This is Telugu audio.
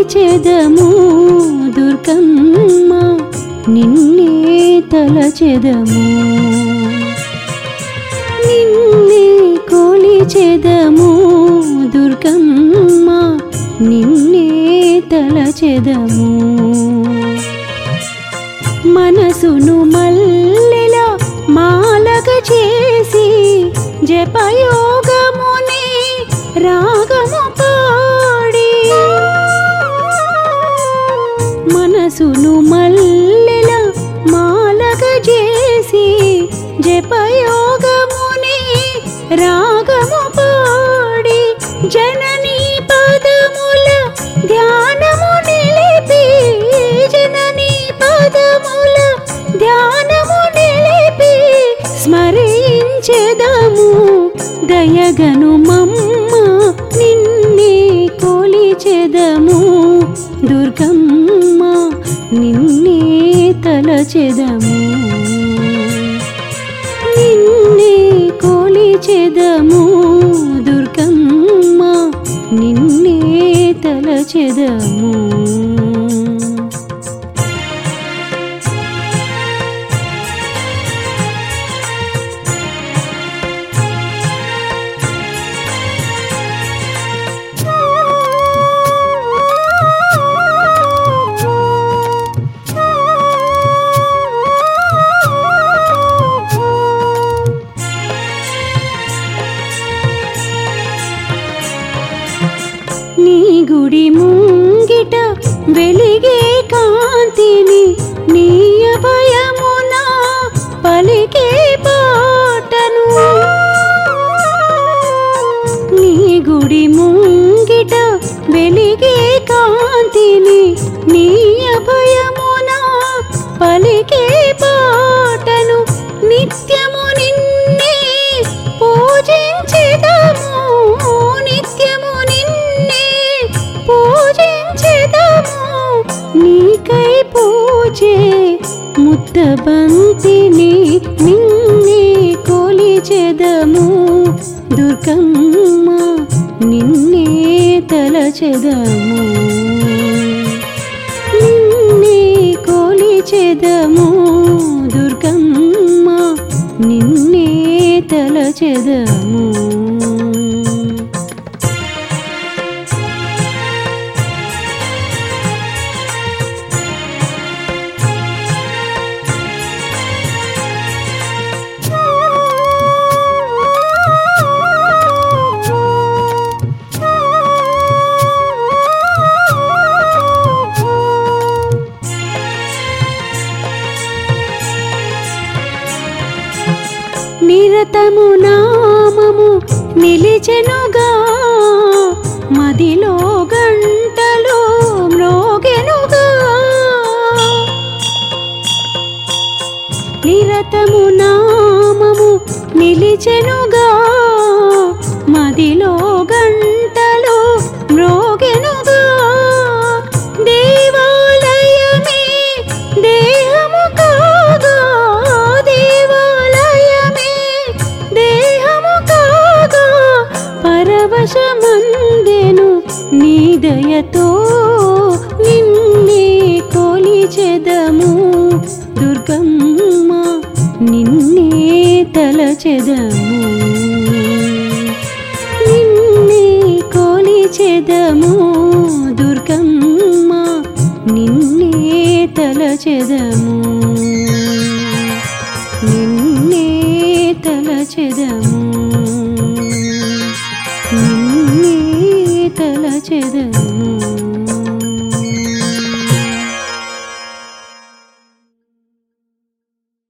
కొలిచెదము దుర్గమ్మ నిన్నే తలచెదము నిన్నే కొలిచెదము దుర్గమ్మ నిన్నే తలచెదము మనసును మల్లెల మాలగ చేసి జపయోగముని రాగము పాడి మనసును మల్లెల మాలగ చేసి జపయోగముని రాగము పాడి జననీ పదముల ధ్యానము నిలిపి జననీ పదముల ధ్యానము నిలిపి స్మరించెదము దయగను మమ్మ నిన్నే కొలిచెదము దుర్గమ్మ నిన్నే తలచెదము నిన్నే కొలిచెదము దుర్గమ్మ నిన్నే తలచెదము నీ గుడి ముంగిట వెలిగే కాంతిని నీ అభయమున పలికే పాటను నీ గుడి ముంగిట వెలిగే కాంతిని నీ అభయమున పలికే పాటను నిత్యము నిన్నే పూజించెదము నిత్యము నిన్నే పూజించెదము నీకై పూజే ముద్దబంతిని నిన్నే కొలిచెదము దుర్గమ్మ నిన్నే తలచెదము నిన్నే కొలిచెదము దుర్గమ్మ నిన్నే తలచెదము నిరతము నామము నిలిచెనుగా మదిలో గంటలు మ్రోగెనుగా నిరతము నామము నిలిచెనుగా మదిలో గంటలు మ్రోగెనుగా దేవాలయమే దేహము కాగా దేవాలయమే దేహము కాగా పరవశమందెను నీ దయతో నిన్నే కొలిచెదము దుర్గమ్మ నిన్నే తలచెదము నిన్నే కొలిచెదము దుర్గమ్మ నిన్నే తలచెదము నిన్నే తలచెదము నిన్నే తలచెదము